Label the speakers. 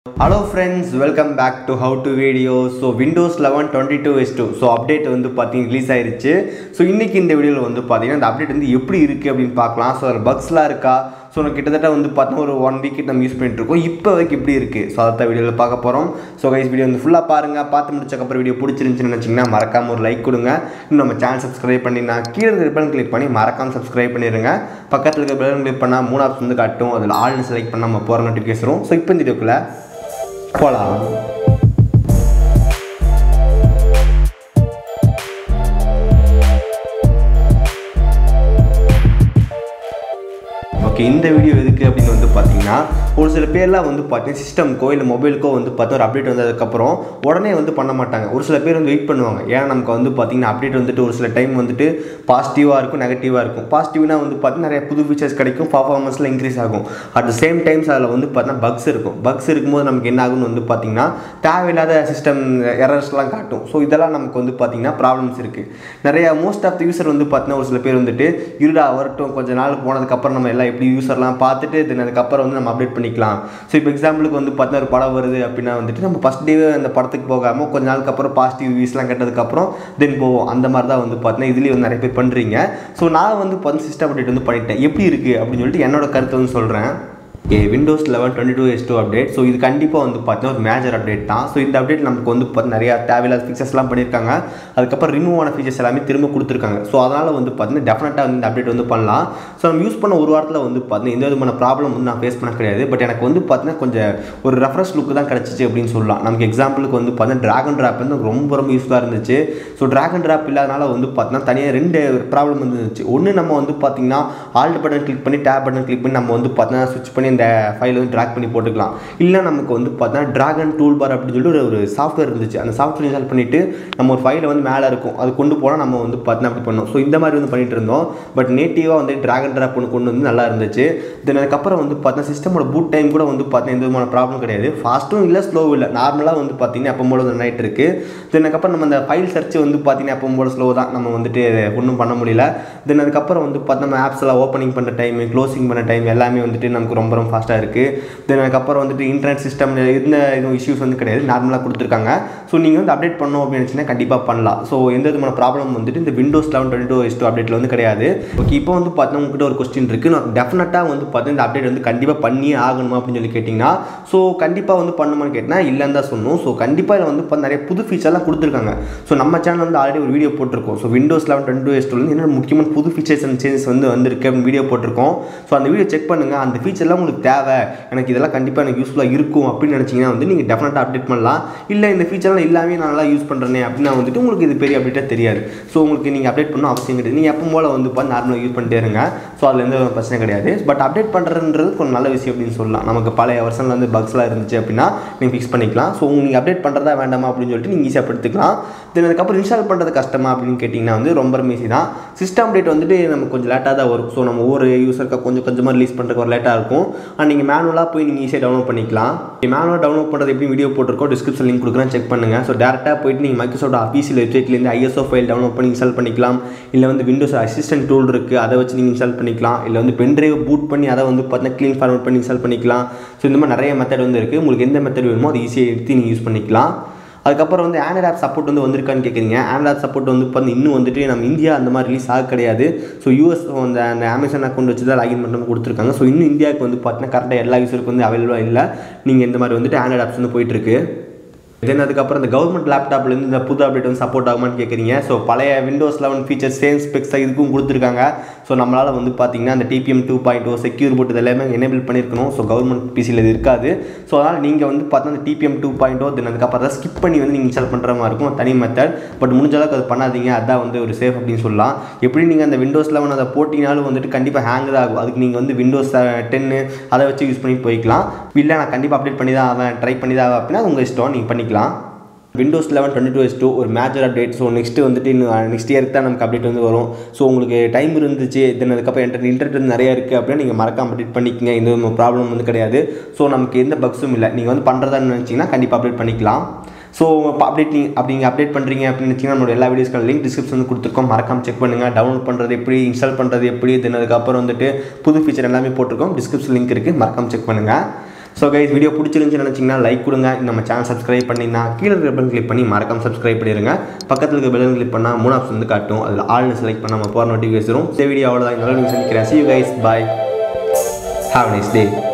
Speaker 1: hello friends welcome back to how to video so Windows eleven twenty two S two so update வந்து பார்த்தீங்கன்னா release ஆயிருச்சு so இன்றைக்கி இந்த வீடியோவில் வந்து பார்த்தீங்கன்னா இந்த அப்டேட் வந்து எப்படி இருக்குது அப்படின்னு பார்க்கலாம் ஸோ அதில் பக்ஸ்லாம் இருக்கா ஸோ நான் கிட்டத்தட்ட வந்து பார்த்தோன்னா ஒரு ஒன் வீக் நம்ம யூஸ் பண்ணிட்டு இருக்கோம் இப்போ வரைக்கும் எப்படி இருக்குது ஸோ அதை வீடியோவில் பார்க்க போகிறோம் ஸோ கைஸ் வீடியோ வந்து ஃபுல்லாக பாருங்கள் பார்த்து முடிச்சக்கப்புறம் வீடியோ பிடிச்சிருந்துச்சுன்னு நினச்சிங்கன்னா மறக்காம ஒரு லைக் கொடுங்க இன்னும் நம்ம சேனல் சப்ஸ்கிரைப் பண்ணி நான் கீழே இருக்க பட்டன் கிளிக் பண்ணி மறக்காம சப்ஸ்கிரைப் பண்ணிடுங்க பக்கத்தில் இருக்க பட்டன் கிளிக் பண்ணால் மூணு ஆப்ஷன் வந்து காட்டும் அதில் ஆல்னு செலக்ட் பண்ணால் நம்ம போகிற நோட்டிஃபிகேஷன் வரும் ஸோ இப்போ இந்த வீடியோக்குள்ளே போகலாம் ஓகே இந்த வீடியோ எதுக்கு அப்படின்னு வந்து பார்த்தீங்கன்னா ஒரு சில பேர்லாம் வந்து பார்த்தீங்கன்னா சிஸ்டம்க்கோ இல்லை மொபைலுக்கோ வந்து பார்த்தா ஒரு அப்டேட் வந்ததுக்கப்புறம் உடனே வந்து பண்ண மாட்டாங்க ஒரு சில பேர் வந்து வெயிட் பண்ணுவாங்க ஏன்னா நமக்கு வந்து பார்த்தீங்கன்னா அப்டேட் வந்துட்டு ஒரு சில டைம் வந்துட்டு பாசிட்டிவாக இருக்கும் நெகட்டிவாக இருக்கும் பாசிட்டிவ்னா வந்து பார்த்தீங்கன்னா நிறைய புது ஃபீச்சர்ஸ் கிடைக்கும் பர்ஃபார்மன்ஸில் இன்க்ரீஸ் ஆகும் அட் த சேம் டைம்ஸ் அதில் வந்து பார்த்தீங்கன்னா பக்ஸ் இருக்கும் பக்ஸ் இருக்கும்போது நமக்கு என்ன ஆகும்னு வந்து பார்த்தீங்கன்னா தேவையில்லாத சிஸ்டம் எரர்ஸ்லாம் காட்டும் ஸோ இதெல்லாம் நமக்கு வந்து பார்த்தீங்கன்னா ப்ராப்ளம்ஸ் இருக்குது நிறைய மோஸ்ட் ஆஃப் த யூசர் வந்து பார்த்தீங்கன்னா ஒரு சில பேர் வந்துட்டு இருடா வரட்டும் கொஞ்ச நாள் போனதுக்கப்புறம் நம்ம எல்லாம் எப்படி யூசர்லாம் பார்த்துட்டு தென் அதுக்கப்புறம் வந்து நம்ம அப்டேட் பண்ணிக்கலாம் ஸோ இப்போ எக்ஸாம்பிளுக்கு வந்து பார்த்தீங்கன்னா ஒரு படம் வருது அப்படின்னா வந்துட்டு நம்ம ஃபஸ்ட் டே அந்த படத்துக்கு போகாமல் கொஞ்ச நாளுக்கு அப்புறம் பாசிட்டிவ் வியூஸ்லாம் கேட்டதுக்கப்புறம் தென் போவோம் அந்த மாதிரி தான் வந்து பார்த்தீங்கன்னா இதுலேயே வந்து நிறைய பேர் பண்ணுறீங்க ஸோ நான் வந்து பார்த்து சிஸ்டம் அப்டேட் வந்து பண்ணிட்டேன் எப்படி இருக்குது அப்படின்னு சொல்லிட்டு என்னோட கருத்தை வந்து சொல்கிறேன் okay Windows eleven twenty two S two update so இது கண்டிப்பாக வந்து பார்த்தீங்கன்னா ஒரு மேஜர் அப்டேட் தான் ஸோ இந்த அப்டேட் நமக்கு வந்து பார்த்து நிறையா தேவையில்லாத ஃபீச்சர்ஸ்லாம் பண்ணியிருக்காங்க அதுக்கப்புறம் ரிமூவ் ஆன ஃபீச்சர்ஸ் எல்லாமே திரும்ப கொடுத்துருக்காங்க ஸோ அதனால் வந்து பார்த்தீங்கன்னா டெஃபினட்டாக வந்து இந்த அப்டேட் வந்து பண்ணலாம் ஸோ நம்ம யூஸ் பண்ண ஒரு வாரத்தில் வந்து பார்த்தீங்கன்னா எந்த விதமான ப்ராப்ளம் வந்து நான் ஃபேஸ் பண்ண கிடையாது பட் எனக்கு வந்து பார்த்தீங்கன்னா கொஞ்சம் ஒரு ரெஃப்ரெஷ் லுக்கு தான் கிடச்சிச்சு அப்படின்னு சொல்லலாம் நமக்கு எக்ஸாம்பிளுக்கு வந்து பார்த்தீங்கன்னா ட்ராகன் ட்ராப் வந்து ரொம்ப ரொம்ப யூஸ்ஃபுல்லாக இருந்துச்சு ஸோ ட்ராகன் ட்ராப் இல்லாதனால வந்து பார்த்தீங்கன்னா தனியாக ரெண்டு ப்ராப்ளம் வந்து இருந்துச்சு ஒன்று நம்ம வந்து பார்த்தீங்கன்னா ஆல்ட் பட்டன் கிளிக் பண்ணி டேப் பட்டன் கிளிக் பண்ணி நம்ம வந்து பார்த்தீங்கன்னா ஸ்விட்ச் பண்ணி இந்த ஃபைல் வந்து ட்ராக் பண்ணி போட்டுக்கலாம் இல்லை நமக்கு வந்து பார்த்தீங்கன்னா ட்ராகன் டூல் பார் அப்படின்னு சொல்லிட்டு ஒரு ஒரு சாஃப்ட்வேர் இருந்துச்சு அந்த சாஃப்ட்வேர் இன்ஸ்டால் பண்ணிவிட்டு நம்ம ஒரு ஃபைலை வந்து மேலே இருக்கும் அது கொண்டு போனால் நம்ம வந்து பார்த்தீங்கன்னா அப்படி பண்ணோம் ஸோ இந்த மாதிரி வந்து பண்ணிட்டு இருந்தோம் பட் நேட்டிவாக வந்து ட்ராகன் ட்ராப் ஒன்று கொண்டு வந்து நல்லா இருந்துச்சு தென் அதுக்கப்புறம் வந்து பார்த்தீங்கன்னா சிஸ்டமோட பூட் டைம் கூட வந்து பார்த்தீங்கன்னா எந்த விதமான ப்ராப்ளம் கிடையாது ஃபாஸ்ட்டும் இல்லை ஸ்லோவும் இல்லை நார்மலாக வந்து பார்த்தீங்கன்னா எப்போ போல ரன் ஆகிட்டு இருக்கு தென் அதுக்கப்புறம் நம்ம அந்த ஃபைல் சர்ச் வந்து பார்த்தீங்கன்னா எப்போ போல ஸ்லோ தான் நம்ம வந்துட்டு ஒன்றும் பண்ண முடியல தென் அதுக்கப்புறம் வந்து பார்த்தா நம்ம ஆப்ஸ் எல்லாம் ஓப்பனிங் பண்ணுற டைம் க்ளோசிங் பண்ண டைம் எல்லாமே வந்துட்டு நமக்கு ரொம்ப ரொம்ப ஃபாஸ்ட்டாக இருக்குது தென் அதுக்கப்புறம் வந்துட்டு இன்டர்நெட் சிஸ்டம் இருந்த எதுவும் இஷ்யூஸ் வந்து கிடையாது நார்மலாக கொடுத்துருக்காங்க ஸோ நீங்கள் வந்து அப்டேட் பண்ணோம் அப்படின்னு நினச்சினா கண்டிப்பாக பண்ணலாம் ஸோ எந்த விதமான ப்ராப்ளம் வந்துட்டு இந்த Windows eleven twenty two S two அப்டேட்டில் வந்து கிடையாது ஓகே இப்போ வந்து பார்த்தீங்கன்னா உங்ககிட்ட ஒரு கொஸ்டின் இருக்குது நான் டெஃபினட்டாக வந்து பார்த்தீங்கன்னா இந்த அப்டேட் வந்து கண்டிப்பாக பண்ணியே ஆகணுமா அப்படின்னு சொல்லி கேட்டிங்கன்னா ஸோ கண்டிப்பாக வந்து பண்ணுமான்னு கேட்டால் இல்லைன்னு தான் சொன்னோம் ஸோ கண்டிப்பாக இதில் வந்து இப்போ நிறைய புது ஃபீச்சர்லாம் கொடுத்துருக்காங்க ஸோ நம்ம சேனல் வந்து ஆல்ரெடி ஒரு வீடியோ போட்டிருக்கோம் so Windows eleven twenty two S டூலேருந்து என்னென்ன முக்கியமான புது ஃபீச்சர்ஸ் அண்ட் சேஞ்சஸ் வந்து வந்திருக்கு அப்படின்னு வீடியோ போட்டிருக்கோம் ஸோ அந்த வீடியோ செக் பண்ணுங்கள் அந்த ஃபீச்சர்லாம் உங்களுக்கு தேவை எனக்கு இதெல்லாம் கண்டிப்பாக எனக்கு யூஸ்ஃபுல்லாக இருக்கும் அப்படின்னு நினச்சிங்கன்னா வந்து நீங்கள் டெஃபினட்டாக அப்டேட் பண்ணலாம் இல்லை இந்த ஃபீச்சர்லாம் எல்லாமே நான் நல்லா யூஸ் பண்ணுறேனே அப்படின்னா வந்துட்டு உங்களுக்கு இது பெரிய அப்டேட்டாக தெரியாது ஸோ உங்களுக்கு நீங்கள் அப்டேட் பண்ணணும் அவசியம் கிடையாது நீங்கள் எப்போ போல் வந்து பார்த்து நார்மலாக யூஸ் பண்ணிட்டே இருங்க ஸோ அதில் எந்த ஒரு பிரச்சனை கிடையாது பட் அப்டேட் பண்ணுறதுன்றது கொஞ்சம் நல்ல விஷயம் அப்படின்னு சொல்லலாம் நமக்கு பழைய வருஷனில் வந்து பக்ஸ்லாம் இருந்துச்சு அப்படின்னா நீங்கள் ஃபிக்ஸ் பண்ணிக்கலாம் ஸோ நீங்கள் அப்டேட் பண்ணுறதா வேண்டாமா அப்படின்னு சொல்லிட்டு நீங்கள் ஈஸியாக எடுத்துக்கலாம் தென் அதுக்கப்புறம் இன்ஸ்டால் பண்ணுறது கஷ்டமா அப்படின்னு கேட்டிங்கன்னா வந்து ரொம்ப ரொம்ப ஈஸி தான் சிஸ்டம் அப்டேட் வந்துட்டு நமக்கு கொஞ்சம் லேட்டாக தான் வரும் ஸோ நம்ம ஒவ்வொரு யூஸருக்கு கொஞ்சம் கொஞ்சமாக ரிலீஸ் பண்ணுறதுக்கு ஒரு லேட்டாக இருக்கும் அண்ட் நீங்கள் மேனுவலாக போய் நீங்கள் ஈஸியாக டவுன்லோட் பண்ணிக்கலாம் மேனுவலாக டவுன்லோட் பண்ணுறது எப்படி வீடியோ போட்டிருக்கோம் டிஸ்கிரிப்ஷன் லிங்க் கொடுக்குறேன் செக் பண்ணுங்கள் ஸோ டேரெக்டாக போயிட்டு நீங்கள் மைக்ரோசாஃப்ட் அஃபீஷியல் வெப்சைட்லேருந்து ஐஎஸ்ஓ ஃபைல் டவுன்லோட் பண்ணி இன்ஸ்டால் பண்ணிக்கலாம் இல்லை வந்து விண்டோஸ் அசிஸ்டன்ட் டூல் இருக்குது அதை வச்சு நீங்கள் இன்ஸ்டால் பண்ணிக்கலாம் இல்லை வந்து பென்ட்ரைவ் பூட் பண்ணி அதை வந்து பார்த்தீங்கன்னா க்ளீன் ஃபார்வர்ட் பண்ணி இன்ஸ்டால் பண்ணிக்கலாம் ஸோ இந்த மாதிரி நிறைய மெத்தட் வந்து இருக்குது உங்களுக்கு எந்த மெத்தட் வேணுமோ அதை ஈஸியாக எடுத்து நீங்கள் யூஸ் பண்ணிக்கலாம் அதுக்கப்புறம் வந்து ஆண்ட்ராய்ட் ஆப் சப்போர்ட் வந்து வந்திருக்கான்னு கேட்குறீங்க ஆண்ட்ராய்ட் ஆப் சப்போர்ட் வந்து இப்போ இன்னும் வந்துட்டு நம்ம இந்தியா அந்த மாதிரி ரிலீஸ் ஆக கிடையாது ஸோ யூஎஸ் அந்த அந்த அமேசான் அக்கௌண்ட் வச்சு தான் லாகின் பண்ணுறது கொடுத்துருக்காங்க ஸோ இன்னும் இந்தியாவுக்கு வந்து பார்த்தீங்கன்னா கரெக்டாக எல்லா யூஸருக்கும் வந்து அவைலபிளாக இல்லை நீங்கள் இந்த மாதிரி வந்துட்டு ஆண்ட்ராய்ட் ஆப்ஸ் வந்து போயிட்டுருக்கு தென் அதுக்கப்புறம் இந்த கவர்மெண்ட் லேப்டாப்லேருந்து இந்த புது அப்டேட் வந்து சப்போர்ட் ஆகுமான்னு கேட்குறீங்க ஸோ பழைய Windows eleven feature same specs இதுக்கும் கொடுத்துருக்காங்க ஸோ நம்மளால் வந்து பார்த்தீங்கன்னா அந்த TPM two point O secure போட்டு எல்லாமே எனேபிள் பண்ணியிருக்கணும் ஸோ கவர்மெண்ட் பிசியில் இது இருக்காது ஸோ அதனால் நீங்கள் வந்து பார்த்தா அந்த TPM two point O then அதுக்கப்புறம் தான் ஸ்கிப் பண்ணி வந்து நீங்கள் இன்ஸ்டால் பண்ணுற மாதிரி இருக்கும் தனி மெத்தட் பட் முடிஞ்ச அளவுக்கு அது பண்ணாதீங்க அதான் வந்து ஒரு சேஃப் அப்படின்னு சொல்லலாம் எப்படி நீங்கள் அந்த விண்டோஸ் லெவன் அதை போட்டினாலும் வந்துட்டு கண்டிப்பாக ஹேங் தான் ஆகும் அதுக்கு நீங்கள் வந்து விண்டோஸ் டென்னு அதை வச்சு யூஸ் பண்ணி போய்க்கலாம் இல்லை நான் கண்டிப்பாக அப்டேட் பண்ணி தான் ஆவேன் ட்ரை பண்ணி தான் ஆவேன் அப்படின்னா உங்கள் இஷ்டம் நீங்கள் பண்ணிக்கலாம் Windows eleven twenty two S two ஒரு மேஜர் அப்டேட் ஸோ நெக்ஸ்ட்டு வந்துட்டு இன்னும் நெக்ஸ்ட் இயருக்கு தான் நமக்கு அப்டேட் வந்து வரும் ஸோ உங்களுக்கு டைம் இருந்துச்சு தென் அதுக்கப்புறம் இன்டர் இன்டர்நெட் வந்து நிறைய இருக்குது அப்படின்னா நீங்கள் மறக்காம அப்டேட் பண்ணிக்கங்க எந்த ப்ராப்ளம் வந்து கிடையாது ஸோ நமக்கு எந்த பக்ஸும் இல்லை நீங்கள் வந்து பண்ணுறதா நினச்சிங்கன்னா கண்டிப்பாக அப்டேட் பண்ணிக்கலாம் ஸோ இப்போ அப்டேட் நீங்கள் அப்படி நீங்கள் அப்டேட் பண்ணுறீங்க அப்படின்னு வச்சிங்கன்னா நம்மளோட எல்லா வீடியோஸ்க்கான லிங்க் டிஸ்கிரிப்ஷன் வந்து கொடுத்துருக்கோம் மறக்காம செக் பண்ணுங்கள் டவுன்லோட் பண்ணுறது எப்படி இன்ஸ்டால் பண்ணுறது எப்படி தென் அதுக்கப்புறம் வந்துட்டு புது ஃபீச்சர் எல்லாமே போட்டிருக்கோம் டிஸ்கிரிப்ஷன் லிங்க் இருக்குது மறக்காம செக் பண்ணுங்கள் ஸோ கைஸ் வீடியோ பிடிச்சிருந்துச்சுன்னு நினச்சிங்கன்னா லைக் கொடுங்க நம்ம சேனல் சப்ஸ்கிரைப் பண்ணிங்கன்னா கீழே இருக்கிற பெல் கிளிக் பண்ணி மறக்காம சப்ஸ்கிரைப் பண்ணிடுங்க பக்கத்தில் இருக்க பெல் கிளிக் பண்ணால் மூணு ஆப்ஷன் வந்து காட்டும் அதில் ஆல்னு செலக்ட் பண்ணாமல் போகிற நோட்டிஃபிகேஷன் வரும் இந்த வீடியோ அவ்வளோதான் நல்ல நீங்கள் சந்திக்கிறேன் see you guys bye have nice day